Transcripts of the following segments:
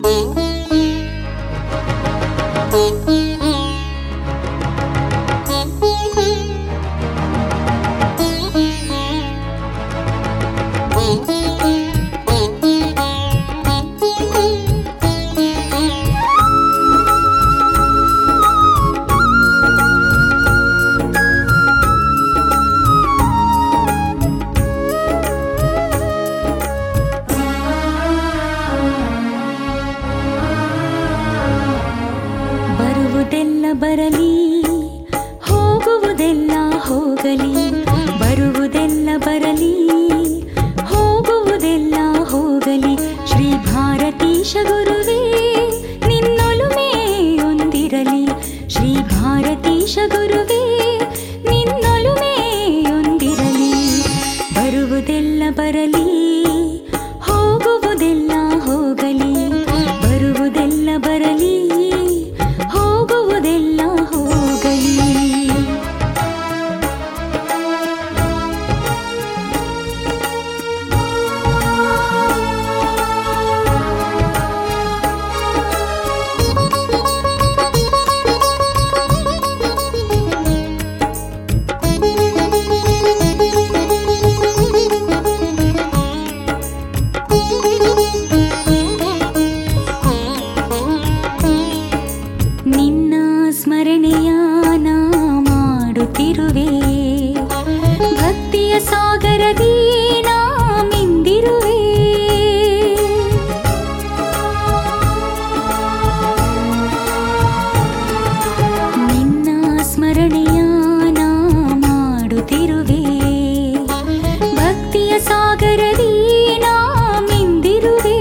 ಬರುವುದೆಲ್ಲ ಬರಲಿ ಹೋಗುವುದೆಲ್ಲ ಹೋಗಲಿ ಬರುವುದೆಲ್ಲ ಬರಲಿ ಹೋಗುವುದೆಲ್ಲ ಹೋಗಲಿ ಶ್ರೀ ಭಾರತೀಶ ಗುರುವೇ ನಿನ್ನೊಲುಮೆ ಒಂದಿರಲಿ ಶ್ರೀ ಭಾರತೀಶ ಗುರುವೇ ನಿನ್ನೊಲುಮೆ ಒಂದಿರಲಿ ಬರುವುದೆಲ್ಲ ಬರಲಿ ಹೋಗುವುದೆಲ್ಲ ಹೋಗಲಿ ಬರುವುದೆಲ್ಲ ಬರಲಿ ಹೋಗುವುದೆಲ್ಲ ಹೋಗಲಿ ನಿನ್ನ ಸ್ಮರಣೆಯ ನಾ ಮಾಡುತ್ತಿರುವೆ ಭಕ್ತಿಯ ಸಾಗರದಿ ನಾ ಮಿಂದಿರುವೆ ನಿನ್ನ ಸ್ಮರಣೆಯ ನಾ ಮಾಡುತ್ತಿರುವೆ ಭಕ್ತಿಯ ಸಾಗರದಿ ನಾ ಮಿಂದಿರುವೆ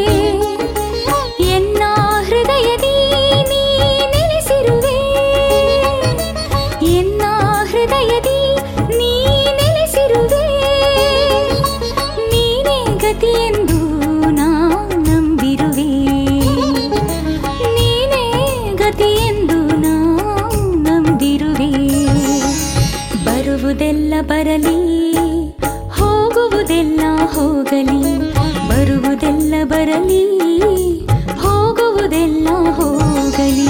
ಎನ್ನ ಹೃದಯದಿ ನೀ ನೆಲೆಸಿರುವೆ ಎನ್ನ ಹೃದಯದಿ ನೀ ನೆಲೆಸಿರುವೆ ನೀನೇ ಗತಿಯೆಂದು ನಾ ನಂಬಿರುವೆ ನೀನೇ ಗತಿಯೆಂದು ನಾ ನಂಬಿರುವೆ ಬರುವುದೆಲ್ಲ ಬರಲಿ ಹೋಗುವುದೆಲ್ಲ ಹೋಗಲಿ ಬರುವುದೆಲ್ಲ ಬರಲಿ ಹೋಗುವುದೆಲ್ಲ ಹೋಗಲಿ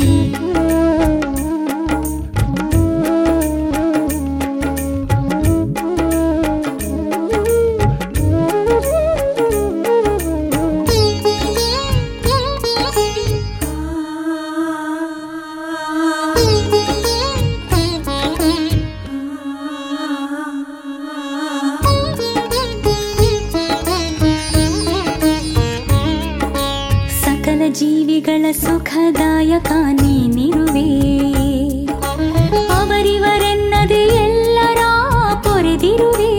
ಸಕಲ ಜೀವಿಗಳ ಸುಖದಾಯಕ ನೀನಿರುವೆ ಅವರಿವರೆನ್ನದೆ ಎಲ್ಲರ ಪೊರೆದಿರುವೆ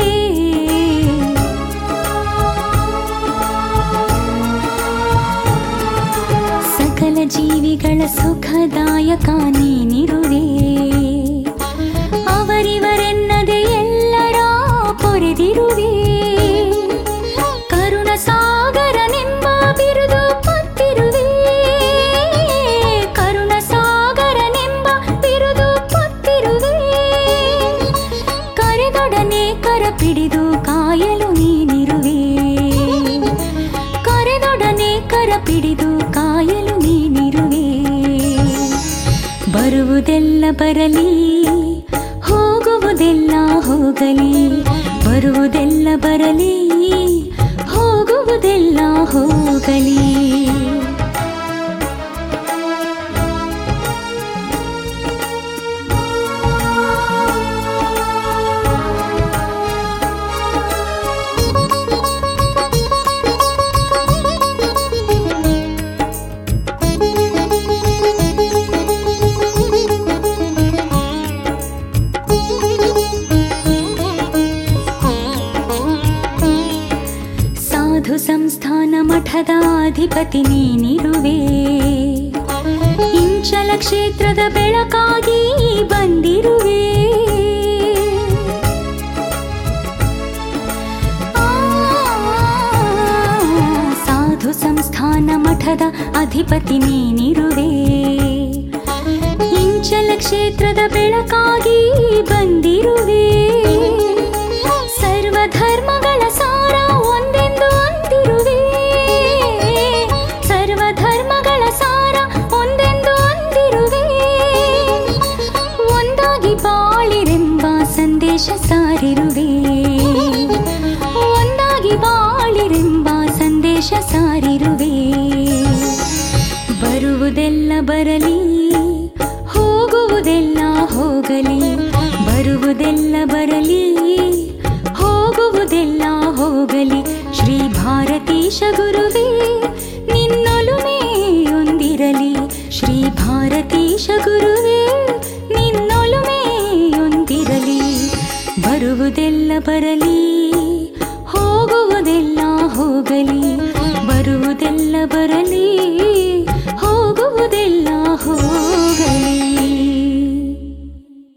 ಸಕಲ ಜೀವಿಗಳ ಸುಖದಾಯಕ ನೀನಿರುವೆ ಅವರಿವರೆನ್ನದೆ ಎಲ್ಲರ ಪೊರೆದಿರುವೆ ಕರುಣ ಸಾಗರನೆಂಬ ಬಿರುದು ಪತ್ತಿರುವೆ ಕರುಣ ಸಾಗರನೆಂಬ ಬಿರುದು ಪತ್ತಿರುವೆ ಕರೆದೊಡನೆ ಕರ ಪಿಡಿದು ಕಾಯಲು ನೀನಿರುವೆ ಕರೆದೊಡನೆ ಕರ ಪಿಡಿದು ಕಾಯಲು ನೀನಿರುವೆ ಬರುವುದೆಲ್ಲ ಬರಲಿ ಹೋಗುವುದೆಲ್ಲ ಹೋಗಲಿ ಬರುವುದೆಲ್ಲ ಬರಲಿ ಹೋಗುವುದೆಲ್ಲ ಹೋಗಲಿ ಸಾಧು ಸಂಸ್ಥಾನ ಮಠದ ಅಧಿಪತಿ ನೀನಿರುವೆ ಇಂಚಲ ಕ್ಷೇತ್ರದ ಬೆಳಕಾಗಿ ಬಂದಿರುವೆ ಆ, ಸಾಧು ಸಂಸ್ಥಾನ ಮಠದ ಅಧಿಪತಿ ನೀನಿರುವೆ ಇಂಚಲ ಕ್ಷೇತ್ರದ ಬೆಳಕಾಗಿ ಬಂದಿರುವೆ ಸರ್ವ ಧರ್ಮಗಳ ಸಾರ ಒಂದೆಂದು ಅಂದಿರುವೆ ಸಾರಿರುವೆ ಬರುವುದೆಲ್ಲ ಬರಲಿ ಹೋಗುವುದೆಲ್ಲ ಹೋಗಲಿ ಬರುವುದೆಲ್ಲ ಬರಲಿ ಹೋಗುವುದೆಲ್ಲ ಹೋಗಲಿ ಶ್ರೀ ಭಾರತೀಶ ಗುರುವೇ ನಿನ್ನೊಲುಮೆಯೊಂದಿರಲಿ ಶ್ರೀ ಭಾರತೀಶ ಗುರುವೇ ನಿನ್ನೊಲುಮೆಯೊಂದಿರಲಿ ಬರುವುದೆಲ್ಲ ಬರಲಿ ಹೋಗುವುದೆಲ್ಲ ಹೋಗಲಿ ಬರುವುದೆಲ್ಲ ಬರಲಿ ಹೋಗುವುದೆಲ್ಲ ಹೋಗಲಿ